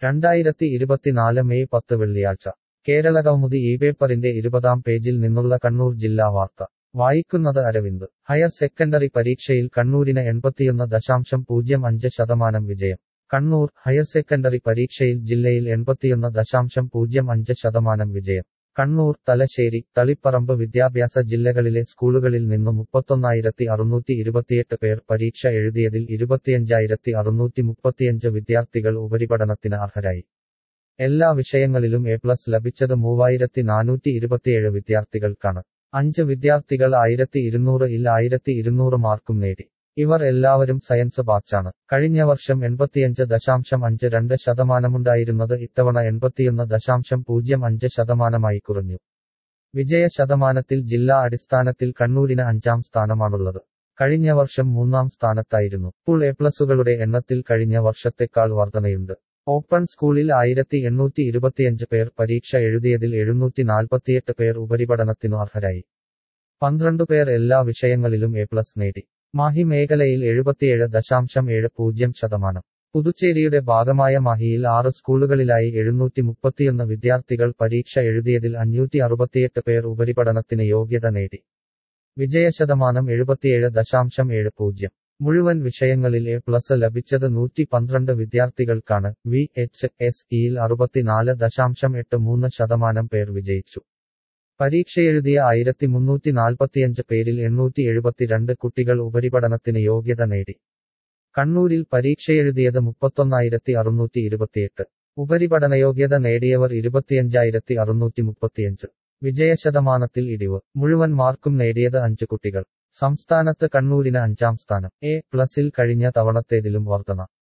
രണ്ടായിരത്തി ഇരുപത്തിനാല് മെയ് പത്ത് വെള്ളിയാഴ്ച കേരള കൗമുദി ഈ പേപ്പറിന്റെ ഇരുപതാം പേജിൽ നിന്നുള്ള കണ്ണൂർ ജില്ലാ വാർത്ത വായിക്കുന്നത് അരവിന്ദ് ഹയർ സെക്കൻഡറി പരീക്ഷയിൽ കണ്ണൂരിന് എൺപത്തിയൊന്ന് ദശാംശം പൂജ്യം അഞ്ച് ശതമാനം വിജയം കണ്ണൂർ ഹയർ സെക്കൻഡറി പരീക്ഷയിൽ ജില്ലയിൽ എൺപത്തിയൊന്ന് ദശാംശം പൂജ്യം അഞ്ച് ശതമാനം വിജയം കണ്ണൂർ തലശ്ശേരി തളിപ്പറമ്പ് വിദ്യാഭ്യാസ ജില്ലകളിലെ സ്കൂളുകളിൽ നിന്നു മുപ്പത്തൊന്നായിരത്തി അറുന്നൂറ്റി ഇരുപത്തിയെട്ട് പേർ പരീക്ഷ എഴുതിയതിൽ ഇരുപത്തിയഞ്ചായിരത്തി അറുന്നൂറ്റി മുപ്പത്തിയഞ്ച് വിദ്യാർത്ഥികൾ ഉപരിപഠനത്തിന് അർഹരായി എല്ലാ വിഷയങ്ങളിലും എ പ്ലസ് ലഭിച്ചത് മൂവായിരത്തി നാനൂറ്റി ഇരുപത്തിയേഴ് വിദ്യാർത്ഥികൾക്കാണ് അഞ്ച് വിദ്യാർത്ഥികൾ ആയിരത്തി ഇരുന്നൂറ് ഇൽ ആയിരത്തി ഇരുന്നൂറ് മാർക്കും നേടി ഇവർ എല്ലാവരും സയൻസ് ബാച്ചാണ് കഴിഞ്ഞ വർഷം എൺപത്തിയഞ്ച് ദശാംശം അഞ്ച് രണ്ട് ശതമാനമുണ്ടായിരുന്നത് ഇത്തവണ എൺപത്തിയൊന്ന് ദശാംശം പൂജ്യം അഞ്ച് ശതമാനമായി കുറഞ്ഞു വിജയ ശതമാനത്തിൽ ജില്ലാ അടിസ്ഥാനത്തിൽ കണ്ണൂരിന് അഞ്ചാം സ്ഥാനമാണുള്ളത് കഴിഞ്ഞ വർഷം മൂന്നാം സ്ഥാനത്തായിരുന്നു ഫുൾ എ പ്ലസുകളുടെ എണ്ണത്തിൽ കഴിഞ്ഞ വർഷത്തെക്കാൾ വർധനയുണ്ട് ഓപ്പൺ സ്കൂളിൽ ആയിരത്തി എണ്ണൂറ്റി ഇരുപത്തിയഞ്ച് പേർ പരീക്ഷ എഴുതിയതിൽ എഴുന്നൂറ്റി നാൽപ്പത്തിയെട്ട് പേർ ഉപരിപഠനത്തിനു അർഹരായി പന്ത്രണ്ട് പേർ എല്ലാ വിഷയങ്ങളിലും എ പ്ലസ് നേടി മാഹി മേഖലയിൽ എഴുപത്തിയേഴ് ദശാംശം ഏഴ് പൂജ്യം ശതമാനം പുതുച്ചേരിയുടെ ഭാഗമായ മാഹിയിൽ ആറ് സ്കൂളുകളിലായി എഴുന്നൂറ്റി മുപ്പത്തിയൊന്ന് വിദ്യാർത്ഥികൾ പരീക്ഷ എഴുതിയതിൽ അഞ്ഞൂറ്റി അറുപത്തിയെട്ട് പേർ ഉപരിപഠനത്തിന് യോഗ്യത നേടി വിജയശതമാനം എഴുപത്തിയേഴ് ദശാംശം ഏഴ് പൂജ്യം മുഴുവൻ വിഷയങ്ങളിൽ എ പ്ലസ് ലഭിച്ചത് നൂറ്റി പന്ത്രണ്ട് വിദ്യാർത്ഥികൾക്കാണ് വി എച്ച് എസ് ഇയിൽ അറുപത്തിനാല് ദശാംശം എട്ട് മൂന്ന് ശതമാനം പേർ വിജയിച്ചു പരീക്ഷയെഴുതിയ ആയിരത്തി മുന്നൂറ്റി നാൽപ്പത്തിയഞ്ച് പേരിൽ എണ്ണൂറ്റി എഴുപത്തിരണ്ട് കുട്ടികൾ ഉപരിപഠനത്തിന് യോഗ്യത നേടി കണ്ണൂരിൽ പരീക്ഷയെഴുതിയത് മുപ്പത്തൊന്നായിരത്തി അറുന്നൂറ്റി ഇരുപത്തിയെട്ട് ഉപരിപഠനയോഗ്യത നേടിയവർ ഇരുപത്തിയഞ്ചായിരത്തി അറുന്നൂറ്റി മുപ്പത്തിയഞ്ച് വിജയശതമാനത്തിൽ ഇടിവ് മുഴുവൻ മാർക്കും നേടിയത് അഞ്ച് കുട്ടികൾ സംസ്ഥാനത്ത് കണ്ണൂരിന് അഞ്ചാം സ്ഥാനം എ പ്ലസിൽ കഴിഞ്ഞ തവണത്തേതിലും വർധന